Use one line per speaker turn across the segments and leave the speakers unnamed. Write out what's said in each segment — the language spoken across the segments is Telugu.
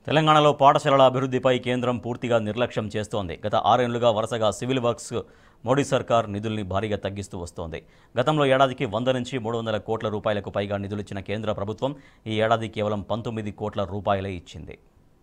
తెలంగాణలో పాఠశాలల అభివృద్ధిపై కేంద్రం పూర్తిగా నిర్లక్ష్యం చేస్తోంది గత ఆరేళ్లుగా వరుసగా సివిల్ వర్క్స్ మోడీ సర్కార్ నిధుల్ని భారీగా తగ్గిస్తూ వస్తోంది గతంలో ఏడాదికి వంద నుంచి మూడు వందల కోట్ల రూపాయలకు పైగా నిధులిచ్చిన కేంద్ర ప్రభుత్వం ఈ ఏడాది కేవలం పంతొమ్మిది కోట్ల రూపాయలే ఇచ్చింది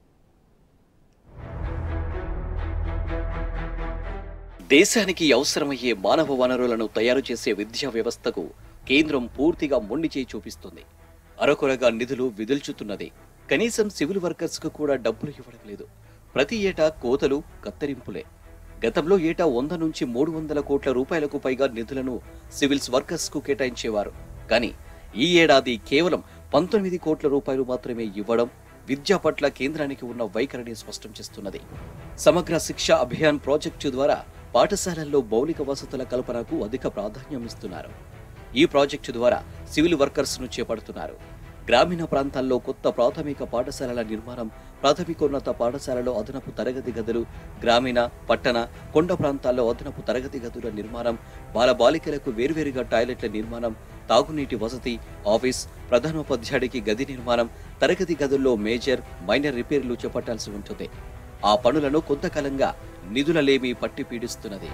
దేశానికి అవసరమయ్యే మానవ వనరులను తయారు చేసే విద్యా వ్యవస్థకు కేంద్రం పూర్తిగా మొండి చేయి చూపిస్తుంది అరకొరగా నిధులు విదుల్చుతున్నది కనీసం సివిల్ వర్కర్స్ కు కూడా డబ్బులు ఇవ్వడం లేదు ప్రతి ఏటా కోతలు కత్తరింపులే గతంలో ఏటా వంద నుంచి మూడు వందల కోట్ల రూపాయలకు పైగా నిధులను సివిల్స్ వర్కర్స్ కు కేటాయించేవారు కానీ ఈ ఏడాది కేవలం పంతొమ్మిది కోట్ల రూపాయలు మాత్రమే ఇవ్వడం విద్య పట్ల కేంద్రానికి ఉన్న వైఖరిని స్పష్టం చేస్తున్నది సమగ్ర శిక్ష అభియాన్ ప్రాజెక్టు ద్వారా పాఠశాలల్లో మౌలిక వసతుల కల్పనకు అధిక ప్రాధాన్యం ఇస్తున్నారు ఈ ప్రాజెక్టు ద్వారా సివిల్ వర్కర్స్ ను చేపడుతున్నారు గ్రామీణ ప్రాంతాల్లో కొత్త ప్రాథమిక పాఠశాలల నిర్మాణం ప్రాథమికోన్నత పాఠశాలలో అదనపు తరగతి గదులు గ్రామీణ పట్టణ కొండ ప్రాంతాల్లో అదనపు తరగతి గదుల నిర్మాణం బాలబాలికలకు వేర్వేరుగా టాయిలెట్ల నిర్మాణం తాగునీటి వసతి ఆఫీస్ ప్రధానోపాధ్యాయుడికి గది నిర్మాణం తరగతి గదుల్లో మేజర్ మైనర్ రిపేర్లు చేపట్టాల్సి ఉంటుంది ఆ పనులను కొంతకాలంగా నిధులలేమి పట్టి పీడిస్తున్నది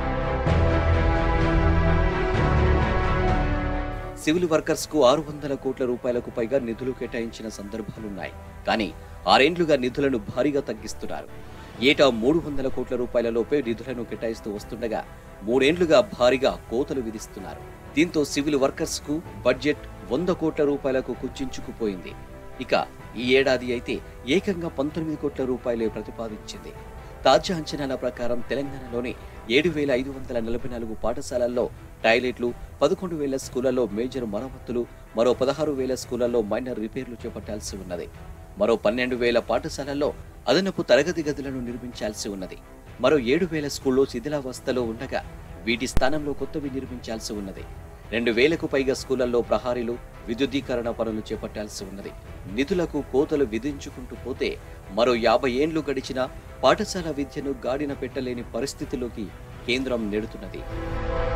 సివిల్ వర్కర్స్ కు ఆరు వందల కోట్ల రూపాయలకు పైగా నిధులు కేటాయించిన సందర్భాలున్నాయి కానీ ఆరేండ్లుగా నిధులను భారీగా తగ్గిస్తున్నారు ఏటా మూడు వందల కోట్ల రూపాయల లోపే నిధులను కేటాయిస్తూ వస్తుండగా మూడేండ్లుగా భారీగా కోతలు విధిస్తున్నారు దీంతో సివిల్ వర్కర్స్ కు బడ్జెట్ వంద కోట్ల రూపాయలకు కుచించుకుపోయింది ఇక ఈ ఏడాది అయితే ఏకంగా పంతొమ్మిది కోట్ల రూపాయలే ప్రతిపాదించింది తాజా అంచనాల ప్రకారం తెలంగాణలోని ఏడు వేల ఐదు వందల నలభై నాలుగు పాఠశాలల్లో టాయిలెట్లు పదకొండు వేల స్కూళ్లలో మేజర్ మరమ్మతులు మరో పదహారు వేల స్కూళ్లలో మైనర్ రిపేర్లు చేపట్టాల్సి ఉన్నది మరో పన్నెండు వేల పాఠశాలల్లో అదనపు తరగతి గదులను నిర్మించాల్సి ఉన్నది మరో ఏడు వేల స్కూల్లో శిథిలావస్థలో ఉండగా వీటి స్థానంలో కొత్తవి నిర్మించాల్సి ఉన్నది రెండు వేలకు పైగా స్కూళ్లలో ప్రహారీలు విద్యుదీకరణ పనులు చేపట్టాల్సి ఉన్నది నిధులకు కోతలు విధించుకుంటూ పోతే మరో యాభై ఏండ్లు గడిచినా పాఠశాల విద్యను గాడిన పెట్టలేని పరిస్థితిలోకి కేంద్రం నెడుతున్నది